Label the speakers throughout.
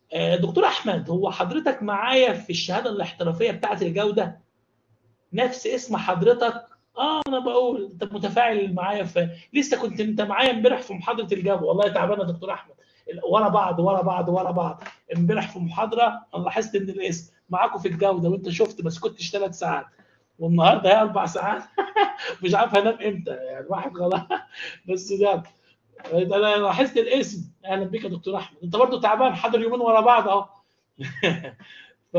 Speaker 1: آه، دكتور احمد هو حضرتك معايا في الشهاده الاحترافيه بتاعه الجوده نفس اسم حضرتك اه انا بقول انت متفاعل معايا في لسه كنت انت معايا امبارح في محاضره الجو والله تعبان يا دكتور احمد ورا بعض ورا بعض ورا بعض امبارح في محاضره انا لاحظت ان الاسم معاكم في الجوده وانت شفت بس كنتش ثلاث ساعات والنهارده هي اربع ساعات مش عارف هنام امتى يعني واحد خلاص بس ده انا لاحظت الاسم اهلا بك يا دكتور احمد انت برضو تعبان حاضر يومين ورا بعض اهو ف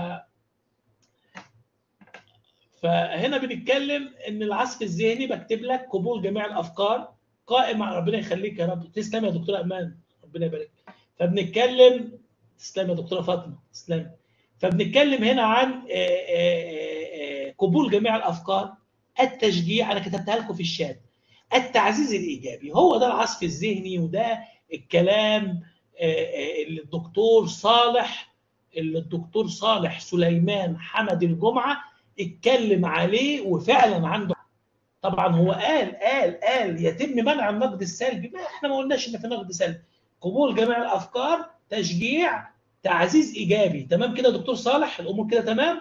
Speaker 1: فهنا بنتكلم ان العصف الذهني بكتب لك قبول جميع الافكار قائم على ربنا يخليك يا رب تسلم يا دكتوره امان ربنا يبارك فبنتكلم تسلم يا دكتوره فاطمه تسلم فبنتكلم هنا عن آه، آه، آه، قبول جميع الافكار التشجيع انا كتبتها لكم في الشات التعزيز الايجابي هو ده العصف الذهني وده الكلام اللي الدكتور صالح اللي الدكتور صالح سليمان حمد الجمعه اتكلم عليه وفعلا عنده طبعا هو قال قال قال يتم منع النقد السلبي ما احنا ما قلناش ان في نقد سلبي قبول جميع الافكار تشجيع تعزيز ايجابي تمام كده دكتور صالح الامور كده تمام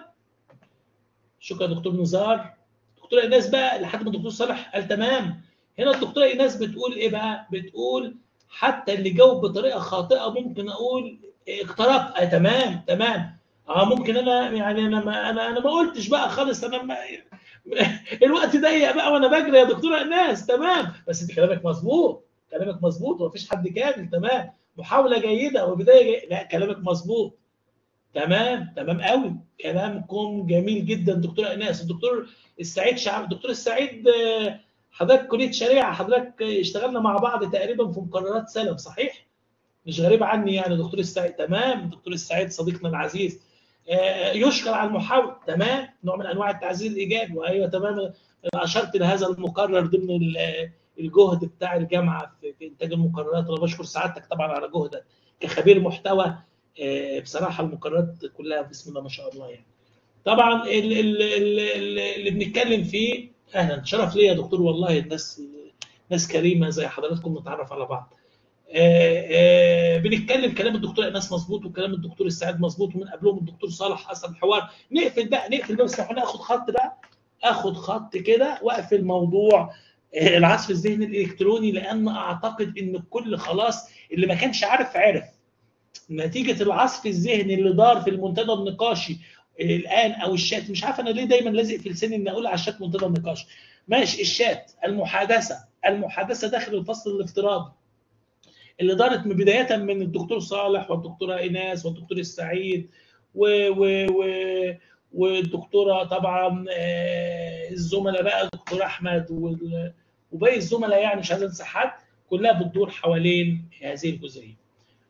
Speaker 1: شكرا دكتور نزار دكتوره ايناس بقى لحد ما الدكتور صالح قال تمام هنا الدكتوره ايناس بتقول ايه بقى بتقول حتى اللي جاوب بطريقه خاطئه ممكن اقول اقترب آه تمام تمام اه ممكن انا يعني انا ما انا انا ما قلتش بقى خالص انا ما الوقت ضيق بقى وانا بجري يا دكتوره ايناس تمام بس انت كلامك مظبوط كلامك مظبوط ومفيش حد كامل تمام محاوله جيده وبدايه جيدة. لا كلامك مظبوط تمام تمام قوي كلامكم جميل جدا دكتوره ايناس الدكتور السعيد شعب الدكتور السعيد حضرتك كليه شريعه حضرتك اشتغلنا مع بعض تقريبا في مقررات سلم صحيح مش غريب عني يعني دكتور السعيد تمام دكتور السعيد صديقنا العزيز يشكر على المحاولة تمام نوع من انواع التعزيز الايجابي وايوه تمام اشرت لهذا المقرر ضمن الجهد بتاع الجامعه في انتاج المقررات وانا بشكر سعادتك طبعا على جهدك كخبير محتوى بصراحه المقررات كلها بسم الله ما شاء الله يعني طبعا اللي, اللي, اللي بنتكلم فيه اهلا شرف ليا يا دكتور والله الناس ناس كريمه زي حضراتكم نتعرف على بعض آآ آآ بنتكلم كلام الدكتور ايناس مظبوط وكلام الدكتور السعيد مظبوط ومن قبلهم الدكتور صالح حسن الحوار نقفل بقى نقفل بقى بس احنا اخد خط بقى اخد خط كده واقفل موضوع العصف الذهني الالكتروني لان اعتقد ان الكل خلاص اللي ما كانش عارف عرف نتيجه العصف الذهني اللي دار في المنتدى النقاشي الان او الشات مش عارف انا ليه دايما لازق في لساني ان اقول على الشات منتدى النقاش ماشي الشات المحادثه المحادثه داخل الفصل الافتراضي اللي دارت من بدايه من الدكتور صالح والدكتوره ايناس والدكتور السعيد و و و والدكتوره طبعا الزملاء بقى دكتور احمد وباقي الزملاء يعني مش عايز انسى حد كلها بتدور حوالين هذه الجزئيه.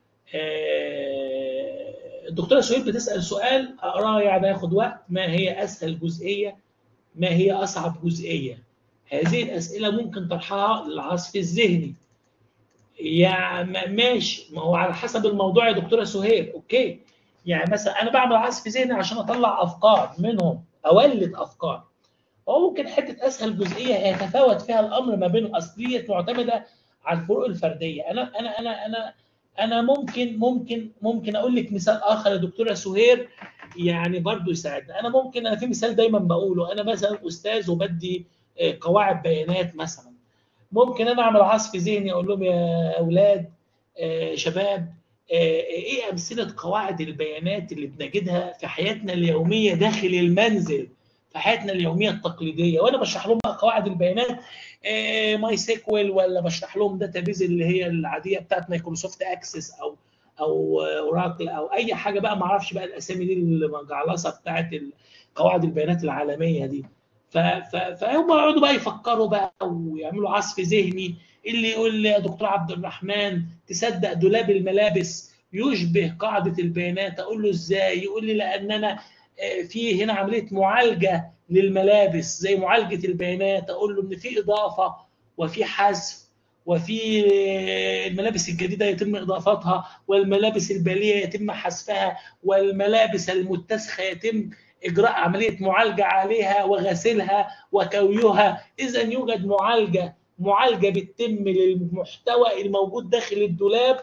Speaker 1: الدكتوره سهيل بتسال سؤال اقراه يعني هياخد وقت ما هي اسهل جزئيه؟ ما هي اصعب جزئيه؟ هذه الاسئله ممكن طرحها للعصف الذهني. يعني ماشي ما هو على حسب الموضوع يا دكتوره سهيل اوكي يعني مثلا انا بعمل عصف ذهني عشان اطلع افكار منهم اولد افكار هو ممكن حته اسهل جزئيه يتفاوت فيها الامر ما بين اصليه معتمده على الفروق الفرديه انا انا انا انا انا ممكن ممكن ممكن اقول لك مثال اخر يا دكتوره سهير يعني برضو يساعدنا انا ممكن انا في مثال دايما بقوله انا مثلا استاذ وبدي قواعد بيانات مثلا ممكن انا اعمل عصف ذهني اقول لهم يا اولاد آه شباب آه ايه امثله قواعد البيانات اللي بنجدها في حياتنا اليوميه داخل المنزل في حياتنا اليوميه التقليديه وانا بشرح لهم بقى قواعد البيانات آه ماي سيكوال ولا بشرح لهم داتابيز اللي هي العاديه بتاعت مايكروسوفت اكسس او او اوراكل او اي حاجه بقى ما اعرفش بقى الاسامي دي المجعلصه بتاعت قواعد البيانات العالميه دي فهم يقعدوا بقى يفكروا بقى ويعملوا عصف ذهني اللي يقول لي يا دكتور عبد الرحمن تصدق دولاب الملابس يشبه قاعده البيانات اقول له ازاي يقول لي لان انا في هنا عمليه معالجه للملابس زي معالجه البيانات اقول له ان في اضافه وفي حذف وفي الملابس الجديده يتم اضافتها والملابس الباليه يتم حذفها والملابس المتسخه يتم اجراء عمليه معالجه عليها وغسلها وكويها اذا يوجد معالجه معالجه بتتم للمحتوى الموجود داخل الدولاب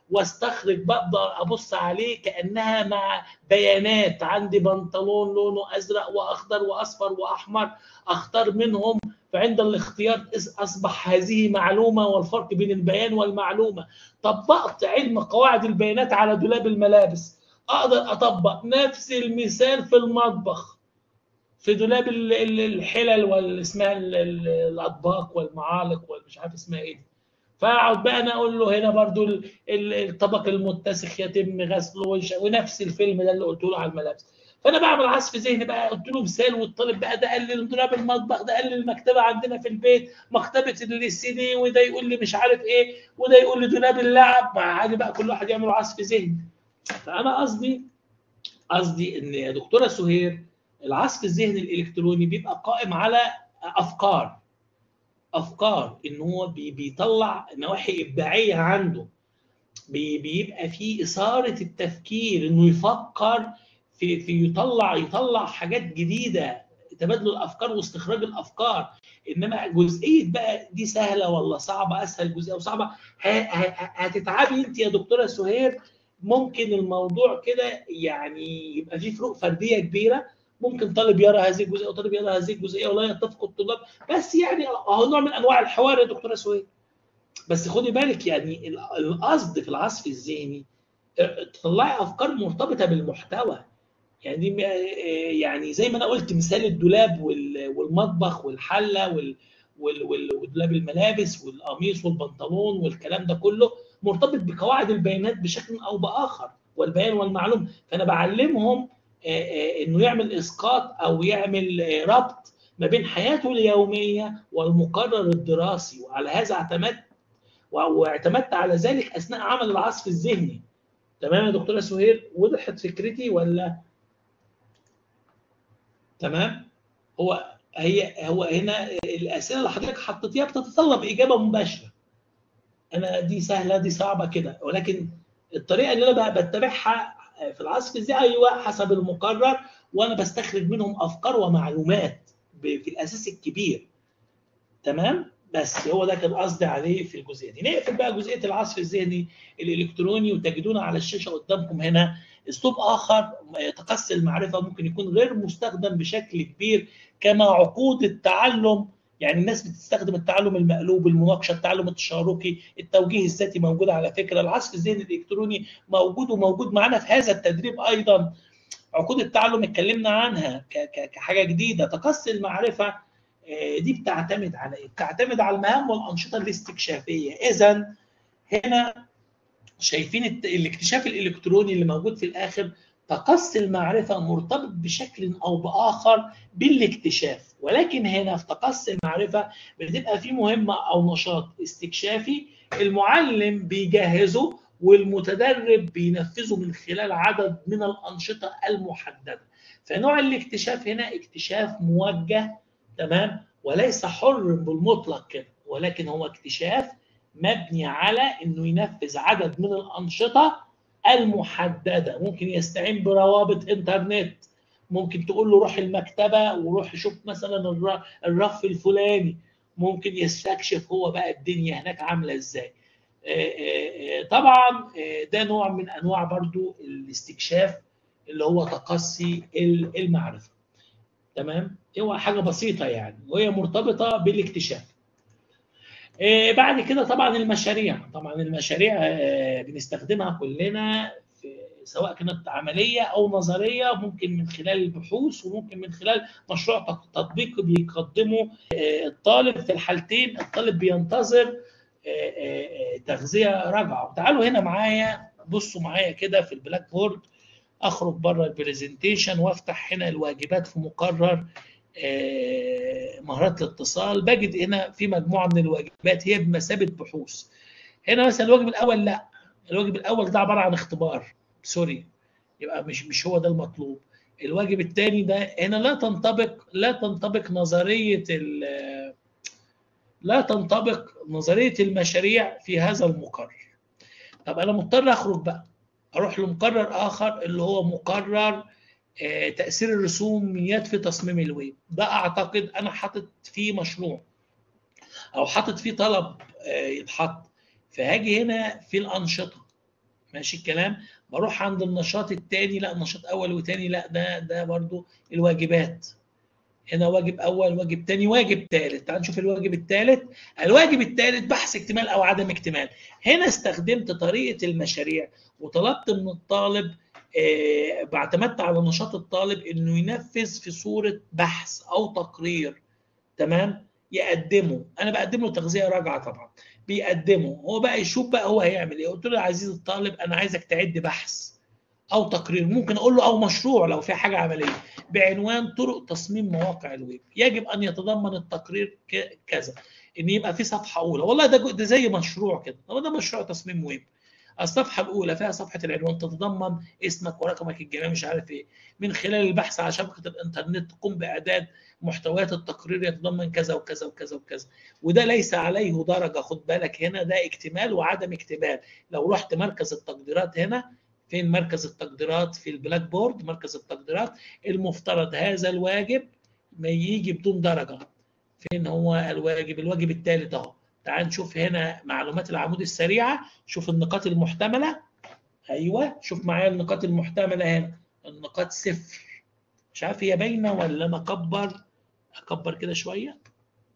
Speaker 1: واستخرج بقدر ابص عليه كانها مع بيانات عندي بنطلون لونه ازرق واخضر واصفر واحمر اختار منهم فعند الاختيار اصبح هذه معلومه والفرق بين البيان والمعلومه طبقت علم قواعد البيانات على دولاب الملابس اقدر اطبق نفس المثال في المطبخ في دولاب الحلل والاسمها الاطباق والمعالق والمش عارف اسمها ايه فاقعد بقى انا اقول له هنا برضو الطبق المتسخ يتم غسله ونفس الفيلم ده اللي قلت له على الملابس فانا بعمل عصف ذهني بقى قلت له مثال والطالب بقى ده قال لي دولاب المطبخ ده قال لي المكتبه عندنا في البيت مكتبه السي دي وده يقول لي مش عارف ايه وده يقول لي دولاب اللعب عادي بقى كل واحد يعمل عصف ذهني فانا قصدي قصدي ان يا دكتوره سهير العصف الذهني الالكتروني بيبقى قائم على افكار افكار ان هو بيطلع نواحي ابداعيه عنده بيبقى في اثاره التفكير انه يفكر في في يطلع يطلع حاجات جديده تبادل الافكار واستخراج الافكار انما جزئيه بقى دي سهله ولا صعبه اسهل جزئيه وصعبه هتتعبي انت يا دكتوره سهير ممكن الموضوع كده يعني يبقى فيه فروق فرديه كبيره ممكن طالب يرى هذه الجزئيه وطالب يرى هذه الجزئيه ولا يتفق الطلاب بس يعني اهو نوع من انواع الحوار يا دكتوره سهير بس خدي بالك يعني القصد في العصف الذهني تطلعي افكار مرتبطه بالمحتوى يعني يعني زي ما انا قلت مثال الدولاب والمطبخ والحله ودولاب الملابس والقميص والبنطلون والكلام ده كله مرتبط بقواعد البيانات بشكل او باخر والبيان والمعلوم فانا بعلمهم انه يعمل اسقاط او يعمل ربط ما بين حياته اليوميه والمقرر الدراسي وعلى هذا اعتمدت واعتمدت على ذلك اثناء عمل العصف الذهني تمام يا دكتوره سهير وضحت فكرتي ولا تمام هو هي هو هنا الاسئله اللي حضرتك حطيتيها بتتطلب اجابه مباشره انا دي سهله دي صعبه كده ولكن الطريقه اللي انا بتبعها في العصف الذهني ايوه حسب المقرر وانا بستخرج منهم افكار ومعلومات في الاساس الكبير تمام بس هو ده كان قصدي عليه في الجزئيه دي نقفل بقى جزئيه العصف الذهني الالكتروني وتجدون على الشاشه قدامكم هنا اسلوب اخر تقصي المعرفه ممكن يكون غير مستخدم بشكل كبير كما عقود التعلم يعني الناس بتستخدم التعلم المقلوب المناقشه التعلم التشاركي التوجيه الذاتي موجود على فكره العصف الذهني الالكتروني موجود وموجود معانا في هذا التدريب ايضا عقود التعلم اتكلمنا عنها كحاجه جديده تقصي المعرفه دي بتعتمد على ايه؟ بتعتمد على المهام والانشطه الاستكشافيه، اذا هنا شايفين الاكتشاف الالكتروني اللي موجود في الاخر تقصي المعرفه مرتبط بشكل او باخر بالاكتشاف، ولكن هنا في تقصي المعرفه بتبقى في مهمه او نشاط استكشافي المعلم بيجهزه والمتدرب بينفذه من خلال عدد من الانشطه المحدده. فنوع الاكتشاف هنا اكتشاف موجه تمام وليس حر بالمطلق كده ولكن هو اكتشاف مبني على انه ينفذ عدد من الانشطه المحدده ممكن يستعين بروابط انترنت ممكن تقول له روح المكتبه وروح شوف مثلا الرف الفلاني ممكن يستكشف هو بقى الدنيا هناك عامله ازاي طبعا ده نوع من انواع برضو الاستكشاف اللي هو تقصي المعرفه تمام هو حاجه بسيطه يعني وهي مرتبطه بالاكتشاف آه بعد كده طبعا المشاريع طبعا المشاريع آه بنستخدمها كلنا في سواء كانت عمليه او نظريه ممكن من خلال البحوث وممكن من خلال مشروع تطبيقي بيقدمه آه الطالب في الحالتين الطالب بينتظر تغذيه راجعه تعالوا هنا معايا بصوا معايا كده في البلاك بورد اخرج بره البرزنتيشن وافتح هنا الواجبات في مقرر مهارات الاتصال بجد هنا في مجموعه من الواجبات هي بمثابه بحوث هنا مثلا الواجب الاول لا الواجب الاول ده عباره عن اختبار سوري يبقى مش مش هو ده المطلوب الواجب الثاني ده هنا لا تنطبق لا تنطبق نظريه لا تنطبق نظريه المشاريع في هذا المقرر طب انا مضطر اخرج بقى اروح لمقرر اخر اللي هو مقرر تاثير الرسوميات في تصميم الويب ده اعتقد انا حاطط فيه مشروع او حاطط فيه طلب يتحط فهاجي هنا في الانشطه ماشي الكلام بروح عند النشاط الثاني لا نشاط اول وثاني لا ده ده برضو الواجبات هنا واجب اول واجب ثاني واجب ثالث تعال نشوف الواجب الثالث الواجب الثالث بحث اكتمال او عدم اكتمال هنا استخدمت طريقه المشاريع وطلبت من الطالب آه، اعتمدت على نشاط الطالب انه ينفذ في صوره بحث او تقرير تمام يقدمه انا بقدم له تغذيه راجعه طبعا بيقدمه هو بقى يشوف بقى هو هيعمل ايه قلت له يا عزيزي الطالب انا عايزك تعد بحث او تقرير ممكن اقول له او مشروع لو في حاجه عمليه بعنوان طرق تصميم مواقع الويب يجب ان يتضمن التقرير ك- كذا ان يبقى في صفحه اولى والله ده جو- ده زي مشروع كده هو ده مشروع تصميم ويب الصفحه الاولى فيها صفحه العنوان تتضمن اسمك ورقمك الجماعي مش عارف ايه من خلال البحث على شبكه الانترنت تقوم باعداد محتويات التقرير يتضمن كذا وكذا وكذا وكذا وده ليس عليه درجه خد بالك هنا ده اكتمال وعدم اكتمال لو رحت مركز التقديرات هنا فين مركز التقديرات في البلاك بورد مركز التقديرات المفترض هذا الواجب ما يجي بدون درجه فين هو الواجب الواجب الثالث اهو تعال نشوف هنا معلومات العمود السريعه شوف النقاط المحتمله ايوه شوف معايا النقاط المحتمله هنا النقاط صفر مش عارف هي باينه ولا انا اكبر اكبر كده شويه